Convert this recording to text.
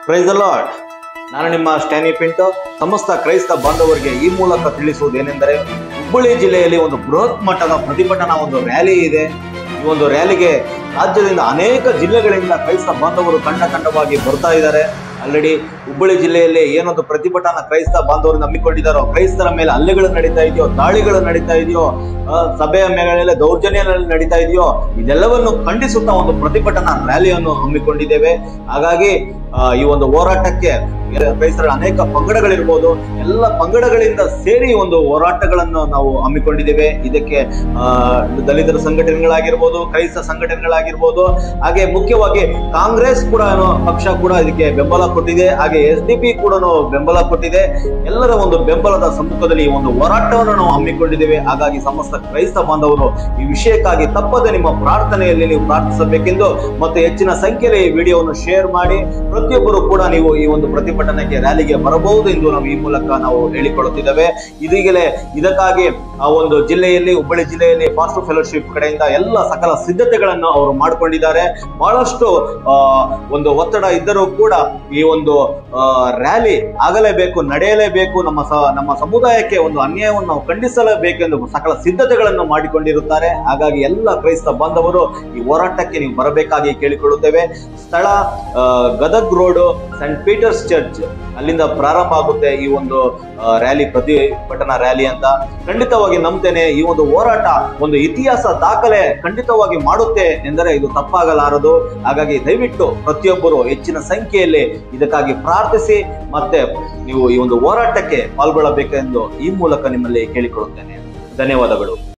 price lord ನಾನು ನಿಮ್ಮ ಸ್ಟ್ಯಾನಿ ಪಿಂಟೋ ಸಮಸ್ತ ಕ್ರೈಸ್ತ ಬಾಂಧವರಿಗೆ ಈ ಮೂಲಕ ತಿಳಿಸುವುದೇನೆಂದರೆ ಹುಬ್ಬಳ್ಳಿ ಜಿಲ್ಲೆಯಲ್ಲಿ ಒಂದು ಬೃಹತ್ ಮಟ್ಟದ ಪ್ರತಿಭಟನಾ ಒಂದು ರ್ಯಾಲಿ ಇದೆ ಈ ಒಂದು ರ್ಯಾಲಿಗೆ ರಾಜ್ಯದಿಂದ ಅನೇಕ ಜಿಲ್ಲೆಗಳಿಂದ ಕ್ರೈಸ್ತ ಬಾಂಧವರು ತಂಡ ತಂಡವಾಗಿ ಬರ್ತಾ ಇದ್ದಾರೆ ಆಲ್ರೆಡಿ ಹುಬ್ಬಳ್ಳಿ ಜಿಲ್ಲೆಯಲ್ಲಿ ಏನೊಂದು ಪ್ರತಿಭಟನಾ ಕ್ರೈಸ್ತ ಬಾಂಧವರು ನಂಬಿಕೊಂಡಿದ್ದಾರೋ ಕ್ರೈಸ್ತರ ಮೇಲೆ ಹಲ್ಲೆಗಳು ನಡೀತಾ ಇದೆಯೋ ದಾಳಿಗಳು ನಡೀತಾ ಇದೆಯೋ ಆ, ಸಭೆಯ ಮೇಲೆ ದೌರ್ಜನ್ಯ ನಡೀತಾ ಇದೆಯೋ ಇದೆಲ್ಲವನ್ನು ಖಂಡಿಸುತ್ತಾ ಒಂದು ಪ್ರತಿಭಟನಾ ರ್ಯಾಲಿಯನ್ನು ಹಮ್ಮಿಕೊಂಡಿದ್ದೇವೆ ಹಾಗಾಗಿ ಆ, ಈ ಒಂದು ಹೋರಾಟಕ್ಕೆ ಕ್ರೈಸ್ತರ ಅನೇಕ ಪಂಗಡಗಳಿರ್ಬೋದು ಎಲ್ಲ ಪಂಗಡಗಳಿಂದ ಸೇರಿ ಒಂದು ಹೋರಾಟಗಳನ್ನು ನಾವು ಹಮ್ಮಿಕೊಂಡಿದ್ದೇವೆ ಇದಕ್ಕೆ ಆ, ದಲಿತರ ಸಂಘಟನೆಗಳಾಗಿರ್ಬೋದು ಕ್ರೈಸ್ತ ಸಂಘಟನೆಗಳಾಗಿರ್ಬೋದು ಹಾಗೆ ಮುಖ್ಯವಾಗಿ ಕಾಂಗ್ರೆಸ್ ಕೂಡ ಅನ್ನೋ ಪಕ್ಷ ಕೂಡ ಇದಕ್ಕೆ ಬೆಂಬಲ ಕೊಟ್ಟಿದೆ ಹಾಗೆ ಎಸ್ ಡಿ ಪಿ ಕೂಡ ಬೆಂಬಲ ಕೊಟ್ಟಿದೆ ಎಲ್ಲರ ಒಂದು ಬೆಂಬಲದ ಸಮ್ಮುಖದಲ್ಲಿ ಈ ಒಂದು ಹೋರಾಟವನ್ನು ನಾವು ಹಮ್ಮಿಕೊಂಡಿದ್ದೇವೆ ಹಾಗಾಗಿ ಸಮಸ್ತ ಕ್ರೈಸ್ತ ಬಾಂಧವರು ಈ ವಿಷಯಕ್ಕಾಗಿ ತಪ್ಪದೆ ನಿಮ್ಮ ಪ್ರಾರ್ಥನೆಯಲ್ಲಿ ನೀವು ಪ್ರಾರ್ಥಿಸಬೇಕೆಂದು ಮತ್ತು ಹೆಚ್ಚಿನ ಸಂಖ್ಯೆಯಲ್ಲಿ ಈ ವಿಡಿಯೋವನ್ನು ಶೇರ್ ಮಾಡಿ ಪ್ರತಿಯೊಬ್ಬರು ಕೂಡ ನೀವು ಈ ಒಂದು ಪ್ರತಿಭಟನೆಗೆ ರ್ಯಾಲಿಗೆ ಬರಬಹುದು ಎಂದು ನಾವು ಈ ಮೂಲಕ ನಾವು ಹೇಳಿಕೊಳ್ಳುತ್ತಿದ್ದೇವೆ ಇದೀಗಲೇ ಇದಕ್ಕಾಗಿ ಆ ಒಂದು ಜಿಲ್ಲೆಯಲ್ಲಿ ಹುಬ್ಬಳ್ಳಿ ಜಿಲ್ಲೆಯಲ್ಲಿ ಫಾಸ್ಟ್ ಫೆಲೋಶಿಪ್ ಕಡೆಯಿಂದ ಎಲ್ಲ ಸಕಲ ಸಿದ್ಧತೆಗಳನ್ನು ಅವರು ಮಾಡಿಕೊಂಡಿದ್ದಾರೆ ಬಹಳಷ್ಟು ಆ, ಒಂದು ಒತ್ತಡ ಇದ್ದರೂ ಕೂಡ ಈ ಒಂದು ಆ, ರ್ಯಾಲಿ ಆಗಲೇಬೇಕು ನಡೆಯಲೇಬೇಕು ನಮ್ಮ ಸ ನಮ್ಮ ಸಮುದಾಯಕ್ಕೆ ಒಂದು ಅನ್ಯಾಯವನ್ನು ನಾವು ಖಂಡಿಸಲೇಬೇಕೆಂದು ಸಕಲ ಸಿದ್ಧತೆಗಳನ್ನು ಮಾಡಿಕೊಂಡಿರುತ್ತಾರೆ ಹಾಗಾಗಿ ಎಲ್ಲ ಕ್ರೈಸ್ತ ಬಾಂಧವರು ಈ ಹೋರಾಟಕ್ಕೆ ನೀವು ಬರಬೇಕಾಗಿ ಕೇಳಿಕೊಳ್ಳುತ್ತೇವೆ ಸ್ಥಳ ಆ, Gadag road Saint Peter's church ಅಲ್ಲಿಂದ ಪ್ರಾರಂಭ ಆಗುತ್ತೆ ಈ ಒಂದು ಆ, ರ್ಯಾಲಿ ಪ್ರತಿಭಟನಾ ರ್ಯಾಲಿ ಅಂತ ಖಂಡಿತವಾಗಿ ನಂಬ್ತೇನೆ ಈ ಒಂದು ಹೋರಾಟ ಒಂದು ಇತಿಹಾಸ ದಾಖಲೆ ಖಂಡಿತವಾಗಿ ಮಾಡುತ್ತೆ ಎಂದರೆ ಇದು ತಪ್ಪಾಗಲಾರದು ಹಾಗಾಗಿ ದಯವಿಟ್ಟು ಪ್ರತಿಯೊಬ್ಬರು ಹೆಚ್ಚಿನ ಸಂಖ್ಯೆಯಲ್ಲಿ ಇದಕ್ಕಾಗಿ ಪ್ರಾರ್ಥಿಸಿ ಮತ್ತೆ ನೀವು ಈ ಒಂದು ಹೋರಾಟಕ್ಕೆ ಪಾಲ್ಗೊಳ್ಳಬೇಕೆಂದು ಈ ಮೂಲಕ ನಿಮ್ಮಲ್ಲಿ ಕೇಳಿಕೊಳ್ಳುತ್ತೇನೆ ಧನ್ಯವಾದಗಳು